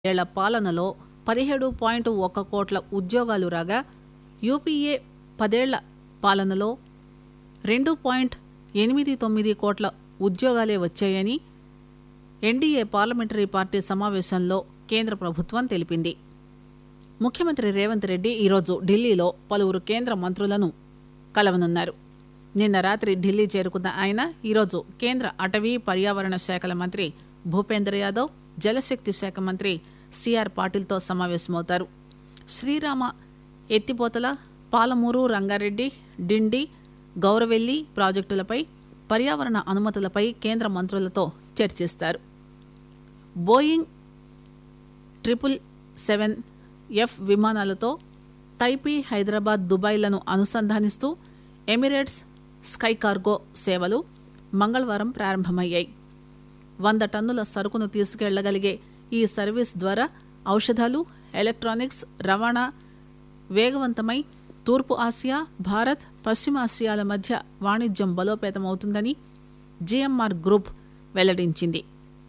ఏళ్ల పాలనలో పదిహేడు పాయింట్ ఒక్క కోట్ల ఉద్యోగాలు రాగా యూపీఏ పదేళ్ల పాలనలో రెండు పాయింట్ ఎనిమిది తొమ్మిది కోట్ల ఉద్యోగాలే వచ్చాయని ఎన్డీఏ పార్లమెంటరీ పార్టీ సమావేశంలో కేంద్ర ప్రభుత్వం తెలిపింది ముఖ్యమంత్రి రేవంత్ రెడ్డి ఈరోజు ఢిల్లీలో పలువురు కేంద్ర మంత్రులను కలవనున్నారు నిన్న రాత్రి ఢిల్లీ చేరుకున్న ఆయన ఈరోజు కేంద్ర అటవీ పర్యావరణ శాఖల మంత్రి భూపేంద్ర యాదవ్ జలశక్తి శాఖ మంత్రి సిఆర్ పాటిల్తో సమావేశమవుతారు శ్రీరామ ఎత్తిపోతల పాలమూరు రంగారెడ్డి డిండి గౌరవెల్లి ప్రాజెక్టులపై పర్యావరణ అనుమతులపై కేంద్ర మంత్రులతో చర్చిస్తారు బోయింగ్ ట్రిపుల్ సెవెన్ ఎఫ్ విమానాలతో తైపీ హైదరాబాద్ దుబాయ్లను అనుసంధానిస్తూ ఎమిరేట్స్ స్కై కార్గో సేవలు మంగళవారం ప్రారంభమయ్యాయి వంద టన్నుల సరుకును తీసుకెళ్లగలిగే ఈ సర్వీస్ ద్వారా ఔషధాలు ఎలక్ట్రానిక్స్ రవాణా వేగవంతమై తూర్పు ఆసియా భారత్ పశ్చిమ ఆసియాల మధ్య వాణిజ్యం బలోపేతమవుతుందని జిఎంఆర్ గ్రూప్ వెల్లడించింది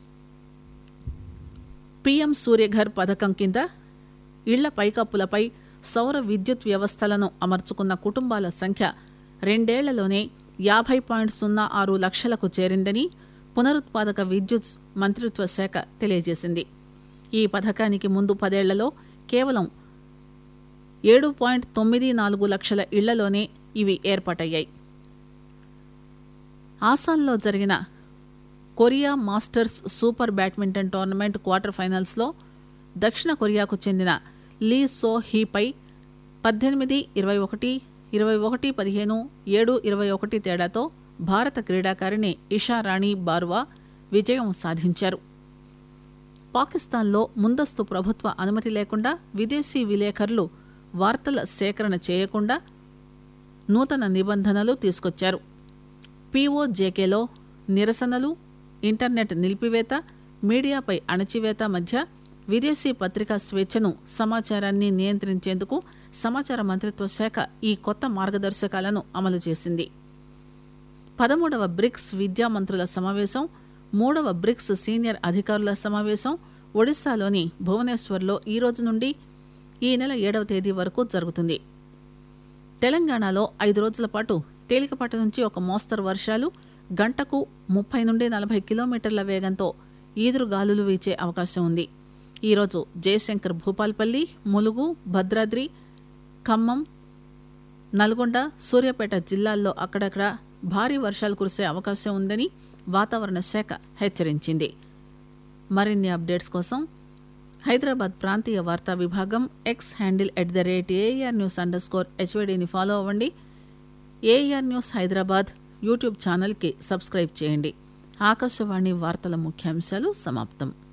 పీఎం సూర్యఘర్ పథకం కింద ఇళ్ల పైకప్పులపై సౌర విద్యుత్ వ్యవస్థలను అమర్చుకున్న కుటుంబాల సంఖ్య రెండేళ్లలోనే యాభై పాయింట్ సున్నా ఆరు లక్షలకు చేరిందని పునరుత్పాదక విద్యుత్ మంత్రిత్వ శాఖ తెలియజేసింది ఈ పథకానికి ముందు పదేళ్లలో కేవలం ఏడు పాయింట్ తొమ్మిది నాలుగు లక్షల ఇళ్లలోనే ఇవి ఏర్పాటయ్యాయి ఆసాన్లో జరిగిన Korea masters super badminton tournament quarter ఫైనల్స్లో దక్షిణ కొరియాకు చెందిన లీ సో హీపై పద్దెనిమిది ఇరవై ఒకటి ఇరవై ఒకటి పదిహేను ఏడు ఇరవై ఒకటి తేడాతో భారత క్రీడాకారిణి ఇషా రాణి బార్వా విజయం సాధించారు పాకిస్తాన్లో ముందస్తు ప్రభుత్వ అనుమతి లేకుండా విదేశీ విలేకరులు వార్తల సేకరణ చేయకుండా నూతన నిబంధనలు తీసుకొచ్చారు పీఓజేకేలో నిరసనలు ఇంటర్నెట్ నిలిపివేత మీడియాపై అణచివేత మధ్య విదేశీ పత్రికా స్వేచ్ఛను సమాచారాన్ని నియంత్రించేందుకు సమాచార మంత్రిత్వ శాఖ ఈ కొత్త మార్గదర్శకాలను అమలు చేసింది పదమూడవ బ్రిక్స్ విద్యా మంత్రుల సమావేశం మూడవ బ్రిక్స్ సీనియర్ అధికారుల సమావేశం ఒడిశాలోని భువనేశ్వర్లో ఈ రోజు నుండి ఈ నెల ఏడవ తేదీ వరకు జరుగుతుంది తెలంగాణలో ఐదు రోజుల పాటు తేలికపాటి నుంచి ఒక మోస్తరు వర్షాలు గంటకు ముప్పై నుండి నలభై కిలోమీటర్ల వేగంతో ఈదురు గాలులు వీచే అవకాశం ఉంది ఈరోజు జయశంకర్ భూపాల్పల్లి ములుగు భద్రాద్రి ఖమ్మం నల్గొండ సూర్యాపేట జిల్లాల్లో అక్కడక్కడ భారీ వర్షాలు కురిసే అవకాశం ఉందని వాతావరణ శాఖ హెచ్చరించింది మరిన్ని అప్డేట్స్ కోసం హైదరాబాద్ ప్రాంతీయ వార్తా విభాగం X handle at the rate AR news underscore హెచ్వైడీని ఫాలో అవ్వండి ఏఆర్ న్యూస్ హైదరాబాద్ యూట్యూబ్ ఛానల్కి సబ్స్క్రైబ్ చేయండి ఆకాశవాణి వార్తల ముఖ్యాంశాలు సమాప్తం